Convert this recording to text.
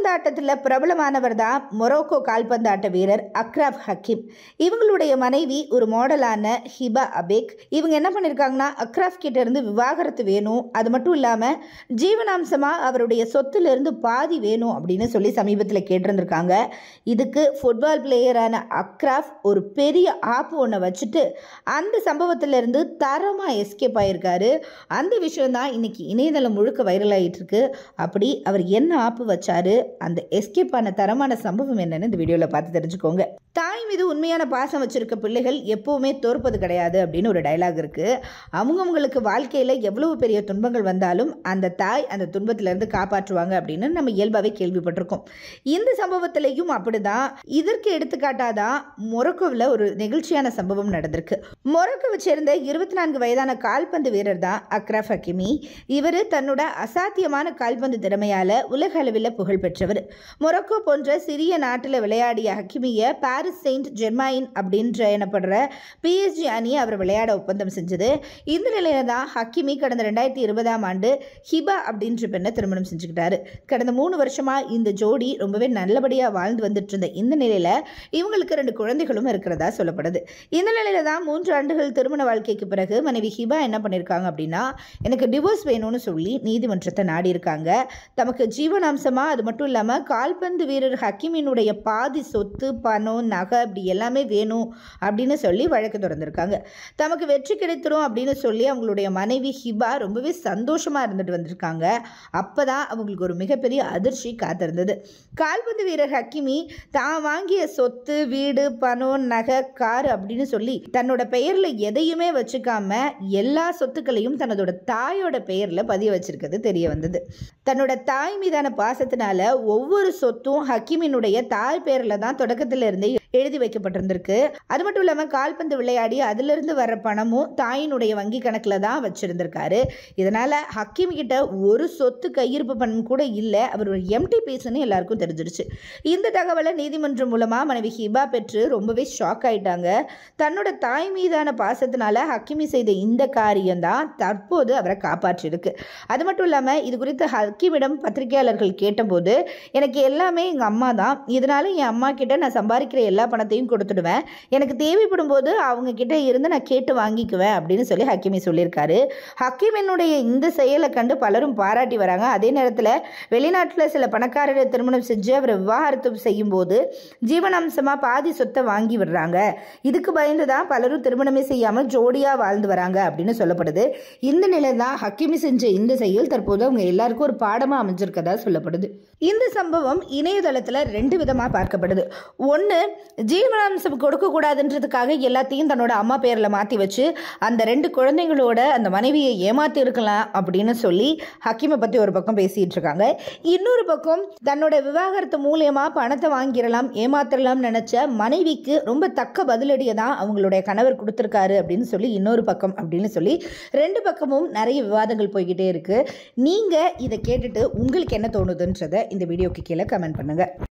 கால்பந்தாட்டத்தில் பிரபலமானவர் தான் மொரோக்கோ கால்பந்தாட்ட வீரர் அக்ராப் ஹக்கீம் இவங்களுடைய மனைவி ஒரு மாடலான ஹிபா அபேக் இவங்க என்ன பண்ணியிருக்காங்கன்னா அக்ராப் கிட்ட இருந்து விவாகரத்து வேணும் அது மட்டும் இல்லாமல் ஜீவனாம்சமாக அவருடைய சொத்துலேருந்து பாதி வேணும் அப்படின்னு சொல்லி சமீபத்தில் கேட்டிருந்திருக்காங்க இதுக்கு ஃபுட்பால் பிளேயரான அக்ராஃப் ஒரு பெரிய ஆப்பு ஒன்றை வச்சுட்டு அந்த சம்பவத்திலிருந்து தரமாக எஸ்கேப் ஆயிருக்காரு அந்த விஷயம் தான் இன்னைக்கு இணையதளம் முழுக்க வைரல் ஆகிட்டு இருக்கு அப்படி அவர் என்ன ஆப்பு வச்சாரு அந்த எஸ்கேப் ஆன தரமான சம்பவம் என்னன்னு இந்த வீடியோவில் பார்த்து தெரிஞ்சுக்கோங்க தாய் மீது உண்மையான பாசம் வச்சிருக்க பிள்ளைகள் எப்பவுமே தோற்பது கிடையாது அப்படின்னு ஒரு டைலாக் இருக்கு அவங்கவுங்களுக்கு வாழ்க்கையில் எவ்வளவு பெரிய துன்பங்கள் வந்தாலும் அந்த தாய் அந்த துன்பத்திலிருந்து காப்பாற்றுவாங்க அப்படின்னு நம்ம இயல்பாகவே கேள்விப்பட்டிருக்கோம் இந்த சம்பவத்திலையும் அப்படிதான் இதற்கு எடுத்துக்காட்டாதான் மொரக்கோவில் ஒரு நெகிழ்ச்சியான சம்பவம் நடந்திருக்கு மொரக்கோவை சேர்ந்த இருபத்தி நான்கு வயதான கால்பந்து வீரர் தான் அக்ரஃப் ஹக்கிமி இவர் தன்னோட அசாத்தியமான கால்பந்து திறமையால் உலக அளவில் புகழ் பெற்றவர் மொரக்கோ போன்ற சிறிய நாட்டில் விளையாடிய ஹக்கிமியை பாரிஸ் செயின்ட் ஜெர்மாயின் அப்படின்ற எனப்படுற பிஎஸ்ஜி அணியை அவர் விளையாட ஒப்பந்தம் செஞ்சது இந்த நிலையில தான் ஹக்கிமி கடந்த ரெண்டாயிரத்தி இருபதாம் ஆண்டு ஹிபா அப்படின்ற பெண்ணை திருமணம் செஞ்சுக்கிட்டாரு கடந்த மூணு வருஷமா இந்த ஜோடி ரொம்பவே நல்லபடியாக வாழ்ந்து வந்துட்டு இருந்த இந்த நிலையில இவங்களுக்கு ரெண்டு குழந்தைகளும் இருக்கிறதா சொல்லப்படுது இந்த நிலையில தான் மூன்று ஆண்டுகள் திருமண வாழ்க்கைக்கு பிறகு மனைவி ஹிபா என்ன பண்ணியிருக்காங்க அப்படின்னா எனக்கு டிவோர்ஸ் வேணும்னு சொல்லி நீதிமன்றத்தை நாடி இருக்காங்க தமக்கு ஜீவனாம்சமா அது மட்டும் இல்லாமல் கால்பந்து வீரர் ஹக்கிமினுடைய பாதி சொத்து பணம் நகை அப்படி எல்லாமே வேணும் அப்படின்னு சொல்லி வழக்கு தொடர்ந்திருக்காங்க தமக்கு வெற்றி கிடைத்திரும் அப்படின்னு சொல்லி அவங்களுடைய மனைவி ஹிபா ரொம்பவே சந்தோஷமாக இருந்துட்டு வந்திருக்காங்க அப்போ தான் அவங்களுக்கு ஒரு மிகப்பெரிய அதிர்ச்சி காத்திருந்தது கால்பந்து வீரர் ஹக்கிமி தான் வாங்கிய சொத்து வீடு பணம் நகை கார் அப்படின்னு சொல்லி தன்னோட பெயரில் எதையுமே வச்சுக்காம எல்லா சொத்துக்களையும் தன்னதோட தாயோட பெயரில் பதிய வச்சிருக்கிறது தெரிய வந்தது தன்னோட தாய் மீதான பாசத்தினால ஒவ்வொரு சொத்தும் ஹக்கிமினுடைய தாய் பேரில் தான் தொடக்கத்துல இருந்தே எழுதி வைக்கப்பட்டிருந்திருக்கு அது மட்டும் இல்லாமல் கால்பந்து விளையாடி அதிலிருந்து வர பணமும் தாயினுடைய வங்கி கணக்கில் தான் வச்சிருந்திருக்காரு இதனால ஹக்கீம் கிட்ட ஒரு சொத்து கையிருப்பு பணம் கூட இல்லை அவர் ஒரு எம்டி பீஸ்னு எல்லாருக்கும் தெரிஞ்சிருச்சு இந்த தகவலை நீதிமன்றம் மூலமாக மனைவி ஹிபா பெற்று ரொம்பவே ஷாக் ஆயிட்டாங்க தன்னோட தாய் மீதான பாசத்தினால ஹக்கிமி செய்த இந்த காரியம் தான் தற்போது அவரை காப்பாற்றிருக்கு அது மட்டும் இல்லாமல் இது குறித்து ஹக்கீமிடம் பத்திரிகையாளர்கள் கேட்டபோது எனக்கு எல்லாமே எங்கள் அம்மா தான் இதனால என் அம்மா கிட்ட நான் சம்பாதிக்கிற எல்லா பணத்தையும் கொடுத்துடுவேன் எனக்கு தேவைப்படும் போது அவங்க கிட்ட இருந்து நான் கேட்டு வாங்கிக்குவேன் அப்படின்னு சொல்லி ஹக்கீமி சொல்லியிருக்காரு ஹக்கீமினுடைய இந்த செயலை கண்டு பலரும் பாராட்டி வராங்க அதே நேரத்தில் வெளிநாட்டில் சில பணக்காரரை திருமணம் செஞ்சு அவரை விவாகரத்து செய்யும்போது ஜீவனாம்சமாக பாதி சொத்தை வாங்கி விடுறாங்க இதுக்கு பயந்து தான் பலரும் திருமணமே செய்யாமல் ஜோடியாக வாழ்ந்து வராங்க அப்படின்னு சொல்லப்படுது இந்த நிலை தான் ஹக்கிமி செஞ்ச இந்த செயல் தற்போது அவங்க எல்லாருக்கும் ஒரு பாடமாக அமைஞ்சிருக்கதா சொல்லப்படுது இந்த சம்பவம் இணையதளத்தில் ரெண்டு விதமாக பார்க்கப்படுது ஒன்று ஜீவனாம்சம் கொடுக்கக்கூடாதுன்றதுக்காக எல்லாத்தையும் தன்னோட அம்மா பேரில் மாற்றி வச்சு அந்த ரெண்டு குழந்தைங்களோட அந்த மனைவியை ஏமாத்தி இருக்கலாம் அப்படின்னு சொல்லி ஹக்கீமை பற்றி ஒரு பக்கம் பேசிகிட்டு இருக்காங்க இன்னொரு பக்கம் தன்னோட விவாகரத்து மூலியமா பணத்தை வாங்கிடலாம் ஏமாத்திரலாம் நினச்ச மனைவிக்கு ரொம்ப தக்க பதிலடியை தான் அவங்களுடைய கணவர் கொடுத்துருக்காரு அப்படின்னு சொல்லி இன்னொரு பக்கம் அப்படின்னு சொல்லி ரெண்டு பக்கமும் நிறைய விவாதங்கள் போய்கிட்டே இருக்கு நீங்கள் இதை கேட்டுட்டு உங்களுக்கு என்ன தோணுதுன்றதை இந்த வீடியோக்கு கீழே கமெண்ட் பண்ணுங்கள்